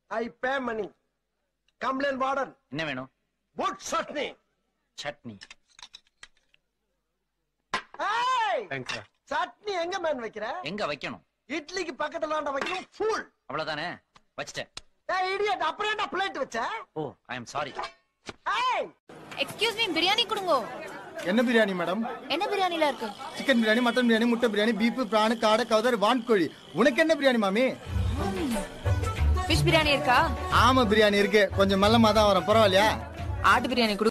ஐ பே மணி complaint warden என்ன வேணும் good chutney chutney ஏய் தேங்க்ஸ் சார் சட்னி எங்க மேன் வைக்கிற எங்க வைக்கணும் இட்லிக்கு பக்கத்துல வைக்கணும் ஃபுல் அவ்வளவுதானே வச்சிட்டேன் ஏய் இடியட் அப்புறம் என்ன பிளேட் வச்ச ஓ ஐ எம் சாரி ஏய் எக்ஸ்கியூஸ் மீ பிரியாணி கொடுங்க என்ன பிரியாணி மேடம் என்ன பிரியாணில இருக்கு சிக்கன் பிரியாணி மட்டன் பிரியாணி முட்டை பிரியாணி பீஃப் பிரான் காடை கவுதர் வான்கோழி உனக்கு என்ன பிரியாணி மாமி ஃபிஷ் பிரியாணி இருக்கா ஆமா பிரியாணி இருக்கு கொஞ்சம் மெல்லமா தான் வரும் பரவாயில்லையா ஆட்டு பிரியாணி கொடு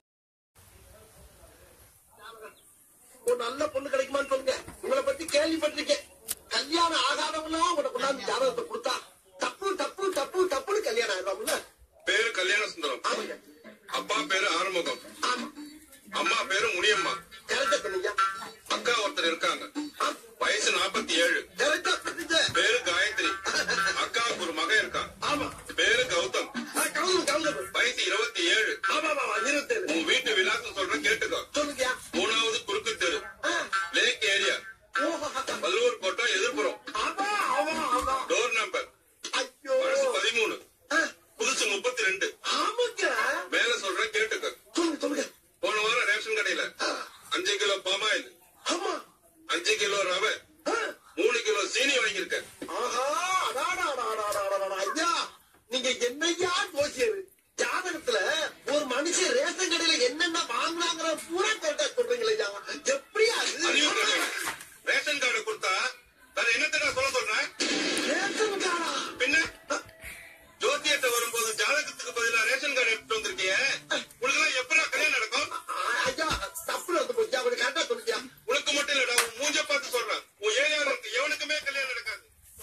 ஒரு நல்ல பொண்ணு கிடைக்குமான்னு சொல்லுங்க உங்களை பத்தி கேள்விப்பட்டிருக்கேன் கல்யாணம் ஆகாதவங்களாம் உங்களை கொண்டாந்து ஜாதகத்தை கொடுத்தா தப்பு தப்பு தப்பு தப்புன்னு கல்யாணம் ஆயிடுவாங்கல்ல பேரு கல்யாண சுந்தரம் அப்பா பேரு ஆறுமுகம் அம்மா பேரு முனியம்மா கரெக்டா சொன்னீங்க அக்கா ஒருத்தர் இருக்காங்க வயசு நாற்பத்தி ஏழு கரெக்டா சொன்னீங்க பேரு காயத்ரி அக்காவுக்கு ஒரு மகன் இருக்கான் ஆமா பேரு கௌதம் கவுந்து கவுந்து வயசு இருபத்தி ஏழு ஆமா ஆமா இருபத்தேழு உன் வீட்டு விலாசம் சொல்றேன் கேட்டுக்கோ சொல்லுங்க மூணாவது குறுக்கு தெரு லேக் ஏரியா வல்லூர் கோட்டம் எதிர்ப்புறம் ஆமா ஆமா ஆமா டோர் நம்பர் ஐயோ வயசு பதிமூணு புதுசு முப்பத்தி ரெண்டு ஆமாங்க மேல சொல்றேன் கேட்டுக்கோ சொல்லுங்க சொல்லுங்க போன வாரம் ரேஷன் கடையில அஞ்சு கிலோ பாமாயில் ஆமா அஞ்சு கிலோ ரவை மூணு கிலோ சீனி வாங்கியிருக்கேன் ஆஹா அடாடா, அடாடா, அடாடா, அடாடா. ஐயா நீங்க என்னையா ஜோசியர் ஜாதகத்துல ஒரு மனுஷன் ரேஷன் கடையில என்னென்ன வாங்கினாங்கிற பூரா கரெக்டா சொல்றீங்களே ஐயா எப்படியா அது? அறிவு கட்டவன். ரேஷன் கார்டு கொடுத்தா வேற என்னத்தடா சொல்ல சொல்றேன் ரேஷன் கார்டா? பின்ன ஜோசியத்தை வரும்போது ஜாதகத்துக்கு பதிலா ரேஷன் கார்டு எடுத்துட்டு வந்திருக்கிய உனக்கு எப்படா கல்யாணம் நடக்கும் ஆ, ஐயா தப்புல வந்து போச்சு அவரு கரெக்டா சொல்லியா உனக்கு மட்டும் இல்லடா உன் மூஞ்ச பார்த்து சொல்றேன் உன் ஏரியாவில் இருக்கு எவனுக்குமே கல்யாணம் நடக்காது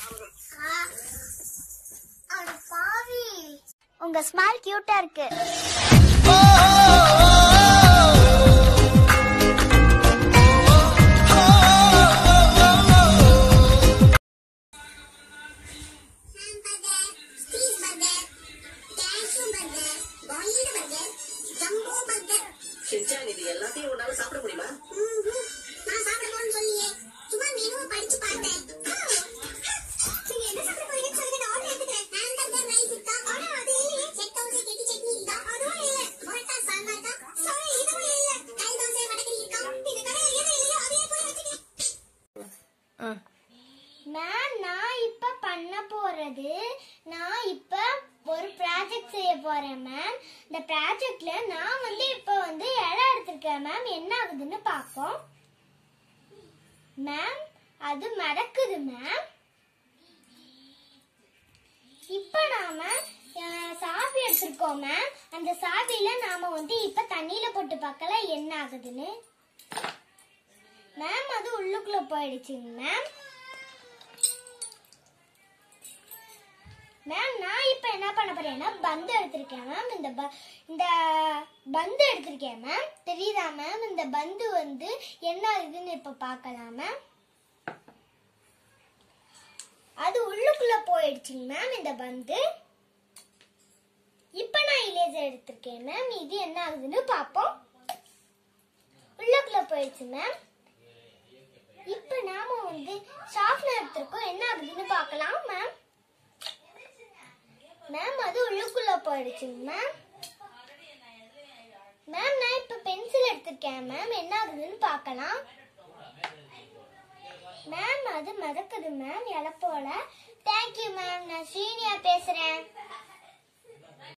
உங்க ஸ்மைல் கியூட்டா இருக்கு ஷின்சான் இது எல்லாத்தையும் உன்னால சாப்பிட முடியுமா நான் சாப்பிட போறேன்னு சொல்லியே சும்மா மெனுவை படிச்சு பார்த்தேன் நீங்க என்ன சாப்பிட போறீங்கன்னு சொல்லுங்க நான் ஆர்டர் எடுத்துக்கிறேன் ஹாம்பர்கர் ரைஸ் இருக்கா ஆனா அது இல்லையே செட் தோசை கெட்டி சட்னி இருக்கா அதுவும் இல்ல பரோட்டா சாம்பார் இருக்கா சாரி இதுவும் இல்ல கறி தோசை வடகறி இருக்கா இந்த கடையில எது இல்லையோ அதையே போய் வச்சுக்கிறேன் மேம் நான் இப்ப பண்ண போறது நான் இப்ப ஒரு ப்ராஜெக்ட் செய்ய போறேன் மேம் இந்த ப்ராஜெக்ட்ல நான் வந்து இப்ப வந்து இடம் எடுத்திருக்கேன் மேம் என்ன ஆகுதுன்னு பார்ப்போம் மேம் அது மடக்குது மேம் இப்ப நாம அஹ், சாவி எடுத்திருக்கோம் மேம் அந்த சாவியில நாம வந்து இப்ப தண்ணியில போட்டு பார்க்கலாம் என்ன ஆகுதுன்னு மேம் அது உள்ளுக்குள்ள போயிடுச்சுங்க மேம் மேம் நான் இப்ப என்ன பண்ண போறேன்னா பந்து எடுத்திருக்கேன் மேம் இந்த ப- இந்த பந்து எடுத்திருக்கேன் மேம் தெரியுதா மேம் இந்த பந்து வந்து என்ன இதுன்னு இப்ப பார்க்கலாம் மேம் அது உள்ளுக்குள்ள போயிடுச்சுங்க மேம் இந்த பந்து இப்ப நான் இலேசர் எடுத்திருக்கேன் மேம் இது என்ன ஆகுதுன்னு பார்ப்போம் உள்ளுக்குள்ள போயிடுச்சு மேம் இப்ப நாம வந்து ஷார்ப்னர் எடுத்திருக்கோம் என்ன ஆகுதுன்னு பார்க்கலாம் மேம் மேம் அது உள்ளுக்குள்ள போயிடுச்சுங்க மேம் மேம் நான் இப்ப பென்சில் எடுத்திருக்கேன் மேம் என்ன ஆகுதுன்னு பார்க்கலாம் மேம் அது மறக்குது மேம் இலை போல தேங்க்யூ மேம் நான் சீனியா பேசுறேன்